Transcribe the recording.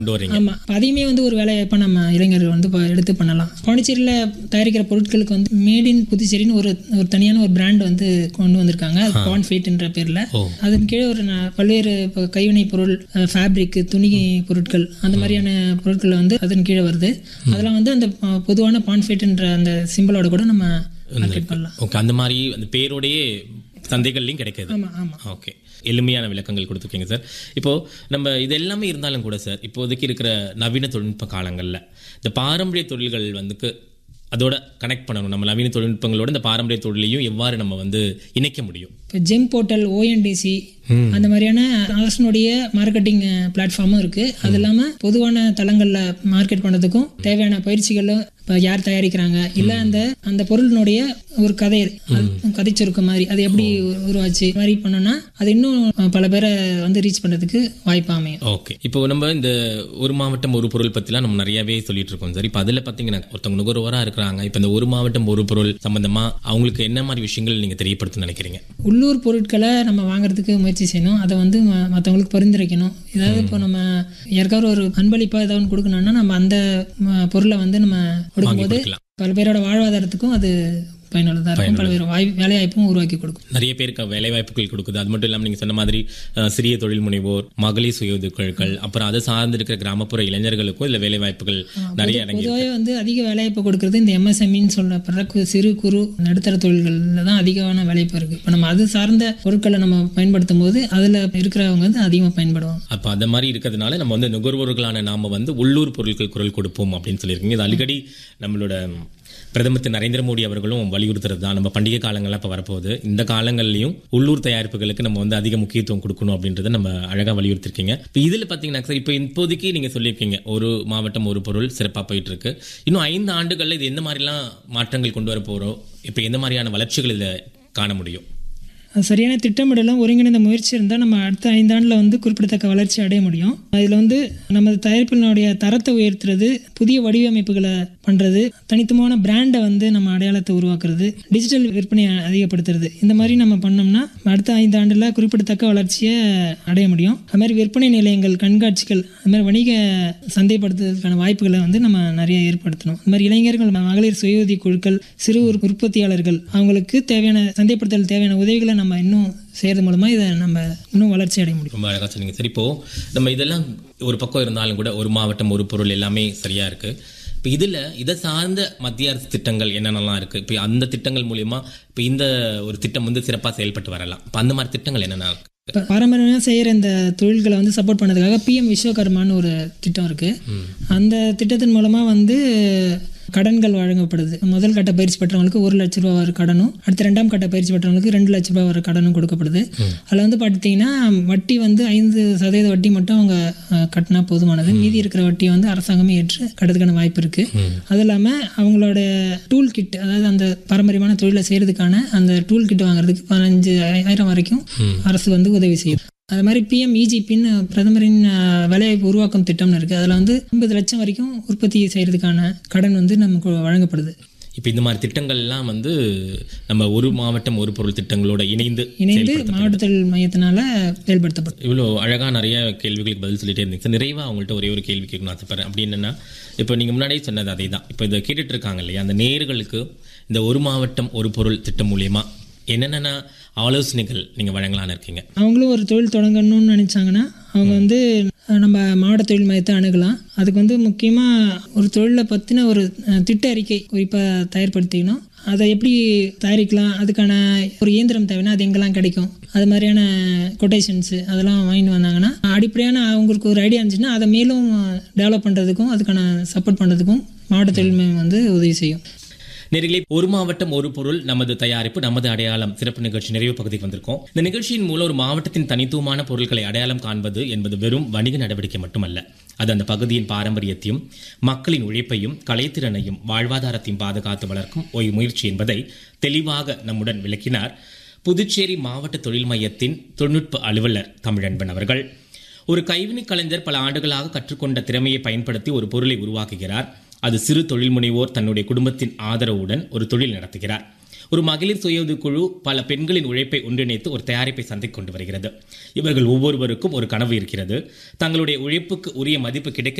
கொண்டு வரீங்க ஆமாம் அதையுமே வந்து ஒரு வேலைவாய்ப்பாக நம்ம இளைஞர்கள் வந்து இப்போ எடுத்து பண்ணலாம் பாண்டிச்சேரியில் தயாரிக்கிற பொருட்களுக்கு வந்து மேட் இன் புதுச்சேரின்னு ஒரு ஒரு தனியான ஒரு பிராண்ட் வந்து கொண்டு வந்திருக்காங்க அது கான்ஃபீட்ன்ற பேரில் ஓ. அதன் கீழே ஒரு ந- பல்வேறு இப்போ கைவினை பொருள் ஃபேப்ரிக் துணி பொருட்கள் அந்த மாதிரியான பொருட்கள் வந்து அதன் கீழே வருது அதெல்லாம் வந்து அந்த அஹ், பொதுவான பான்ஃபேட்ன்ற அந்த சிம்பிளோட கூட நம்ம மார்க்கெட் பண்ணலாம் ஓகே அந்த மாதிரி அந்த பேரோடையே சந்தைகள்லையும் கிடைக்குது ஆமாம் ஆமாம் ஓகே எளிமையான விளக்கங்கள் கொடுத்துருக்கீங்க சார் இப்போ நம்ம இது எல்லாமே இருந்தாலும் கூட சார் இப்போதைக்கு இருக்கிற நவீன தொழில்நுட்ப காலங்களில் இந்த பாரம்பரிய தொழில்கள் வந்துக்கு அதோட கனெக்ட் பண்ணணும் நம்ம நவீன தொழில்நுட்பங்களோட இந்த பாரம்பரிய தொழிலையும் எவ்வாறு நம்ம வந்து இணைக்க முடியும் இப்போ ஜெம் போர்ட்டல் ஓஎன்டிசி அந்த மாதிரியான அரசனுடைய மார்க்கெட்டிங் பிளாட்ஃபார்மும் இருக்கு அது இல்லாம பொதுவான தளங்கள்ல மார்க்கெட் பண்ணுறதுக்கும் தேவையான பயிற்சிகளும் இப்போ யார் தயாரிக்கிறாங்க இல்லை அந்த அந்த பொருளினுடைய ஒரு கதை அது கதை சுருக்கம் மாதிரி அது எப்படி உருவாச்சு இது மாதிரி பண்ணோம்னா அது இன்னும் பல பேரை வந்து ரீச் பண்ணுறதுக்கு வாய்ப்பு அமையும் ஓகே இப்போ நம்ம இந்த ஒரு மாவட்டம் ஒரு பொருள் பற்றிலாம் நம்ம நிறையவே சொல்லிட்டு இருக்கோம் சார் இப்போ அதில் பார்த்தீங்கன்னா ஒருத்தவங்க நுகர்வோராக இருக்கிறாங்க இப்போ இந்த ஒரு மாவட்டம் ஒரு பொருள் சம்பந்தமா அவங்களுக்கு என்ன மாதிரி விஷயங்கள் நீங்கள் தெரியப்படுத்த நினைக்கிறீங்க உள்ளூர் பொருட்களை நம்ம வாங்குறதுக்கு முயற்சி செய்யணும் அதை வந்து ம- மத்தவங்களுக்கு பரிந்துரைக்கணும் ஏதாவது இப்போ நம்ம யாருக்காவது ஒரு அன்பளிப்பாக ஏதாவது ஒன்று கொடுக்கணும்னா நம்ம அந்த ம, பொருளை வந்து நம்ம கொடுக்கும்போது கொடுக்கலாம். பல பேரோட வாழ்வாதாரத்துக்கும் அது பயனுள்ளதாக இருக்கும் பல பேர் வாய் வேலைவாய்ப்பும் உருவாக்கி கொடுக்கும் நிறைய பேருக்கு வேலை வாய்ப்புகள் கொடுக்குது அது மட்டும் இல்லாமல் நீங்கள் சொன்ன மாதிரி அஹ், சிறிய தொழில் முனைவோர் மகளிர் சுய உதவிக்குழுக்கள் அப்புறம் அதை சார்ந்து இருக்கிற கிராமப்புற இளைஞர்களுக்கும் இதில் வேலை வாய்ப்புகள் நிறைய அடங்கி பொதுவாகவே வந்து அதிக வேலைவாய்ப்பு கொடுக்கறது இந்த எம்எஸ்எம்இன்னு சொல்லப்படுற கு- சிறு குறு நடுத்தர தொழில்களில் தான் அதிகமான வேலைவாய்ப்பு இருக்குது இப்போ நம்ம அது சார்ந்த பொருட்களை நம்ம பயன்படுத்தும் போது அதில் இருக்கிறவங்க வந்து அதிகமாக பயன்படுவாங்க அப்போ அந்த மாதிரி இருக்கிறதுனால நம்ம வந்து நுகர்வோர்களான நாம வந்து உள்ளூர் பொருட்கள் குரல் கொடுப்போம் அப்படின்னு சொல்லியிருக்கீங்க இது அடிக்கடி நம்மளோட பிரதமர் திரு நரேந்திர மோடி அவர்களும் வலியுறுத்துறது தான் நம்ம பண்டிகை காலங்கள்லாம் இப்போ வரப்போகுது இந்த காலங்கள்லையும் உள்ளூர் தயாரிப்புகளுக்கு நம்ம வந்து அதிக முக்கியத்துவம் கொடுக்கணும் அப்படின்றத நம்ம அழகாக வலியுறுத்திருக்கீங்க இப்போ இதில் பார்த்தீங்கன்னா சார் இப்போ இப்போதைக்கு நீங்கள் சொல்லியிருக்கீங்க ஒரு மாவட்டம் ஒரு பொருள் சிறப்பாக போயிட்டு இருக்கு இன்னும் ஐந்து ஆண்டுகளில் இது எந்த மாதிரிலாம் மாற்றங்கள் கொண்டு வர போகிறோம் இப்போ எந்த மாதிரியான வளர்ச்சிகள் இதில் காண முடியும் அது சரியான திட்டமிடலும் ஒருங்கிணைந்த முயற்சி இருந்தால் நம்ம அடுத்த ஐந்தாண்டில் வந்து குறிப்பிடத்தக்க வளர்ச்சி அடைய முடியும் அதில் வந்து நமது தயாரிப்பினுடைய தரத்தை உயர்த்துறது புதிய வடிவமைப்புகளை பண்ணுறது தனித்துவமான பிராண்டை வந்து நம்ம அடையாளத்தை உருவாக்குறது டிஜிட்டல் விற்பனையை அதிகப்படுத்துறது இந்த மாதிரி நம்ம பண்ணோம்னா அடுத்த ஐந்து ஆண்டில் குறிப்பிடத்தக்க வளர்ச்சியை அடைய முடியும் அது மாதிரி விற்பனை நிலையங்கள் கண்காட்சிகள் அது மாதிரி வணிக சந்தைப்படுத்துவதற்கான வாய்ப்புகளை வந்து நம்ம நிறைய ஏற்படுத்தணும் இந்த மாதிரி இளைஞர்கள் மகளிர் சுய உதவி குழுக்கள் சிறு உற்ப- உற்பத்தியாளர்கள் அவங்களுக்கு தேவையான சந்தைப்படுத்தல் தேவையான உதவிகளை நம்ம இன்னும் செய்கிறது மூலமாக இதை நம்ம இன்னும் வளர்ச்சி அடைய முடியும் ரொம்ப அழகாக சொன்னீங்க சரி இப்போ நம்ம இதெல்லாம் ஒரு பக்கம் இருந்தாலும் கூட ஒரு மாவட்டம் ஒரு பொருள் எல்லாமே சரியா இருக்கு இப்போ இதில் இதை சார்ந்த மத்திய அரசு திட்டங்கள் என்னென்னலாம் இருக்கு இப்போ அந்த திட்டங்கள் மூலியமா இப்போ இந்த ஒரு திட்டம் வந்து சிறப்பாக செயல்பட்டு வரலாம் இப்போ அந்த மாதிரி திட்டங்கள் என்னென்ன இருக்கு இப்போ பாரம்பரியமாக செய்கிற இந்த தொழில்களை வந்து சப்போர்ட் பண்ணதுக்காக பிஎம் விஸ்வகர்மான்னு ஒரு திட்டம் இருக்குது அந்த திட்டத்தின் மூலமாக வந்து கடன்கள் வழங்கப்படுது முதல் கட்ட பயிற்சி பெற்றவங்களுக்கு ஒரு லட்ச ரூபா வர கடனும் அடுத்த ரெண்டாம் கட்ட பயிற்சி பெற்றவங்களுக்கு ரெண்டு லட்ச ரூபா வர கடனும் கொடுக்கப்படுது அதில் வந்து பார்த்தீங்கன்னா வட்டி வந்து ஐந்து சதவீத வட்டி மட்டும் அவங்க அஹ், கட்டினா போதுமானது மீதி இருக்கிற வட்டியை வந்து அரசாங்கமே ஏற்று கட்டுறதுக்கான வாய்ப்பு இருக்குது அது இல்லாமல் அவங்களோட டூல் கிட் அதாவது அந்த பாரம்பரியமான தொழிலை செய்கிறதுக்கான அந்த டூல் கிட் வாங்குறதுக்கு பதினஞ்சு ஆயிரம் வரைக்கும் அரசு வந்து உதவி செய்யும் அது மாதிரி பிஎம் இஜிபின்னு பிரதமரின் அஹ், வேலைவாய்ப்பு உருவாக்கும் திட்டம்னு இருக்குது அதில் வந்து ஐம்பது லட்சம் வரைக்கும் உற்பத்தி செய்கிறதுக்கான கடன் வந்து நமக்கு வழங்கப்படுது இப்போ இந்த மாதிரி திட்டங்கள்லாம் வந்து நம்ம ஒரு மாவட்டம் ஒரு பொருள் திட்டங்களோட இணைந்து இணைந்து மாவட்ட தொழில் மையத்தினால செயல்படுத்தப்படும் இவ்வளோ அழகாக நிறைய கேள்விகளுக்கு பதில் சொல்லிட்டே இருந்தீங்க சார் நிறைவாக அவங்கள்ட்ட ஒரே ஒரு கேள்வி கேட்கணும் ஆசைப்படுறேன் அப்படி என்னன்னா இப்போ நீங்கள் முன்னாடியே சொன்னது அதே தான் இப்போ இதை கேட்டுட்டு இருக்காங்க இல்லையா அந்த நேயர்களுக்கு இந்த ஒரு மாவட்டம் ஒரு பொருள் திட்டம் மூலியமா என்னென்ன ஆலோசனைகள் நீங்கள் வழங்கலான்னு இருக்கீங்க அவங்களும் ஒரு தொழில் தொடங்கணும்னு நினச்சாங்கன்னா அவங்க வந்து அஹ், நம்ம மாவட்ட தொழில் மையத்தை அணுகலாம் அதுக்கு வந்து முக்கியமாக ஒரு தொழிலை பற்றின ஒரு அஹ், திட்ட அறிக்கை குறிப்பாக தயார்படுத்திக்கணும் அதை எப்படி தயாரிக்கலாம் அதுக்கான ஒரு இயந்திரம் தேவைன்னா அது எங்கெல்லாம் கிடைக்கும் அது மாதிரியான கொட்டேஷன்ஸு அதெல்லாம் வாங்கிட்டு வந்தாங்கன்னா அடிப்படையான அவங்களுக்கு ஒரு ஐடியா இருந்துச்சுன்னா அதை மேலும் டெவலப் பண்ணுறதுக்கும் அதுக்கான சப்போர்ட் பண்ணுறதுக்கும் மாவட்ட தொழில் மையம் வந்து உதவி செய்யும் நேர்களே ஒரு மாவட்டம் ஒரு பொருள் நமது தயாரிப்பு நமது அடையாளம் சிறப்பு நிகழ்ச்சி நிறைவு பகுதிக்கு வந்திருக்கோம் இந்த நிகழ்ச்சியின் மூலம் ஒரு மாவட்டத்தின் தனித்துவமான பொருட்களை அடையாளம் காண்பது என்பது வெறும் வணிக நடவடிக்கை மட்டுமல்ல அது அந்த பகுதியின் பாரம்பரியத்தையும் மக்களின் உழைப்பையும் கலைத்திறனையும் வாழ்வாதாரத்தையும் பாதுகாத்து வளர்க்கும் ஒரு முயற்சி என்பதை தெளிவாக நம்முடன் விளக்கினார் புதுச்சேரி மாவட்ட தொழில் மையத்தின் தொழில்நுட்ப அலுவலர் தமிழன்பன் அவர்கள் ஒரு கைவினை கலைஞர் பல ஆண்டுகளாக கற்றுக்கொண்ட திறமையை பயன்படுத்தி ஒரு பொருளை உருவாக்குகிறார் அது சிறு தொழில் முனைவோர் தன்னுடைய குடும்பத்தின் ஆதரவுடன் ஒரு தொழில் நடத்துகிறார் ஒரு மகளிர் சுய குழு பல பெண்களின் உழைப்பை ஒன்றிணைத்து ஒரு தயாரிப்பை சந்தைக்கு கொண்டு வருகிறது இவர்கள் ஒவ்வொருவருக்கும் ஒரு கனவு இருக்கிறது தங்களுடைய உழைப்புக்கு உரிய மதிப்பு கிடைக்க